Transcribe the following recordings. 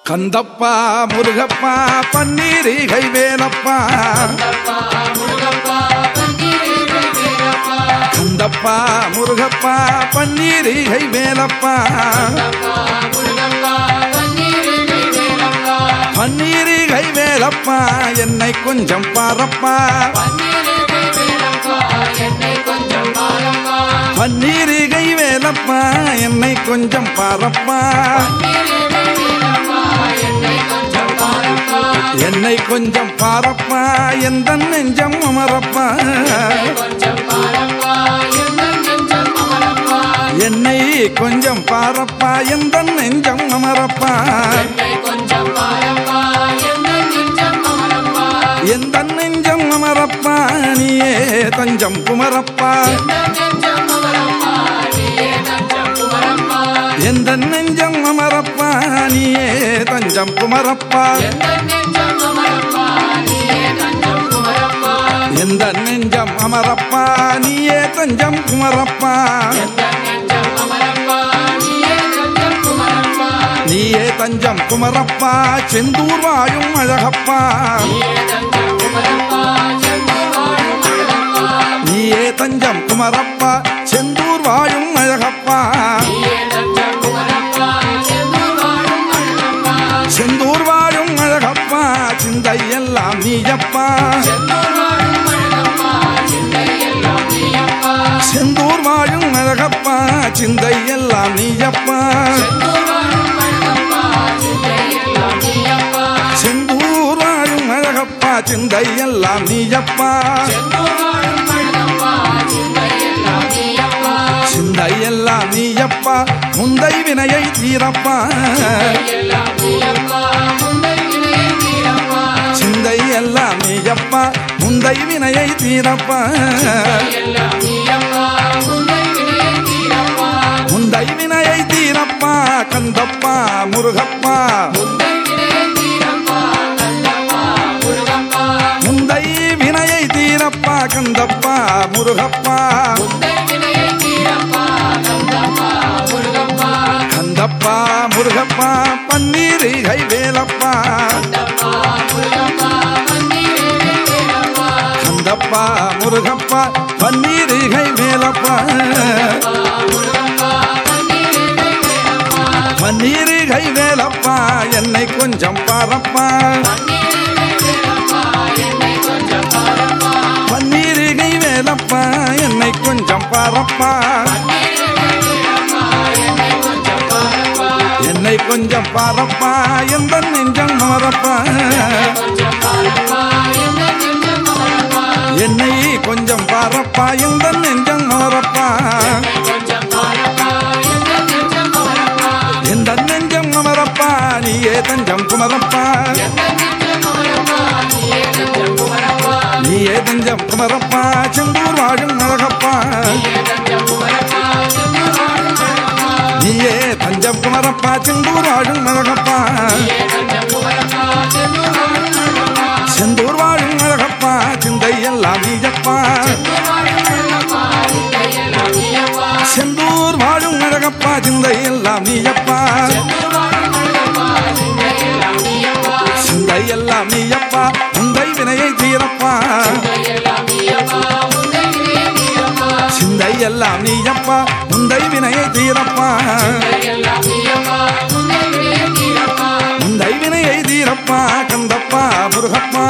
கந்தப்பா முருகப்பா பன்னீரிகை வேலப்பா கந்தப்பா முருகப்பா பன்னீரிகை வேலப்பா பன்னீரிகை வேலப்பா என்னை கொஞ்சம் பாரப்பா பன்னீரிகை வேலப்பா என்னை கொஞ்சம் பாரப்பா என்னை கொஞ்சம் பாரப்பா எந்த நெஞ்சம் அமரப்பா என்னை கொஞ்சம் பாரப்பா எந்த நெஞ்சம் அமரப்பா எந்த நெஞ்சம் அமரப்பா நீயே தஞ்சம் குமரப்பா எந்த நெஞ்சம் அமரப்பா நீயே தஞ்சம் குமரப்பா எந்த நெஞ்சம் அமரப்பா நீயே தஞ்சம் குமரப்பா நீயே தஞ்சம் குமரப்பா செந்தூர் வாயும் அழகப்பா நீயே தஞ்சம் குமரப்பா செந்தூர் வாயும் அழகப்பா செந்தூர் வாழும் அழகப்பா சிந்தை எல்லாம் நீயப்பா செந்தூர் வாழும் அழகப்பா சிந்தை எல்லாம் நீயப்பா செந்தூர் வாழும் அழகப்பா சிந்தை எல்லாம் நீயப்பா சிந்தை எல்லாம் நீயப்பா முந்தை வினையை தீரப்பா சிந்தை எல்லாம் நீயப்பா முந்தை வினையை தீரப்பா முந்தை வினையை தீரப்பா கந்தப்பா முருகப்பா முந்தை வினையை தீரப்பா கந்தப்பா முருகப்பா கந்தப்பா முருகப்பா பன்னீரிகை வேலப்பா கந்தப்பா முருகப்பா பன்னீரிகை வேலப்பா பன்னீரிகை வேலப்பா என்னை கொஞ்சம் பாரப்பா பன்னீரிகை வேலப்பா என்னை கொஞ்சம் பாரப்பா என்னை கொஞ்சம் பாரப்பா எந்த நெஞ்சம் மறப்பா என்னை கொஞ்சம் பாரப்பா எந்த நெஞ்சம் மறப்பா எந்த நெஞ்சம் அமரப்பா நீயே தஞ்சம் குமரப்பா நீயே தஞ்சம் குமரப்பா செந்தூர் வாழும் அழகப்பா நீயே தஞ்சம் குமரப்பா செந்தூர் வாழும் அழகப்பா செந்தூர் வாழும் அழகப்பா சிந்தை எல்லாம் நீயப்பா செந்தூர் வாழும் அழகப்பா சிந்தை எல்லாம் நீயப்பா சிந்தை எல்லாம் நீயப்பா உந்தை வினையை தீரப்பா சிந்தை எல்லாம் நீயப்பா உந்தை வினையை தீரப்பா உந்தை வினையை தீரப்பா கந்தப்பா முருகப்பா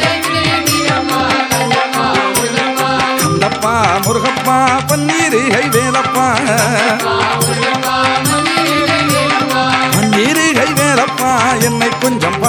கந்தப்பா முருகப்பா பன்னீரிகை வேலப்பா பன்னீரிகை வேலப்பா என்னை கொஞ்சம்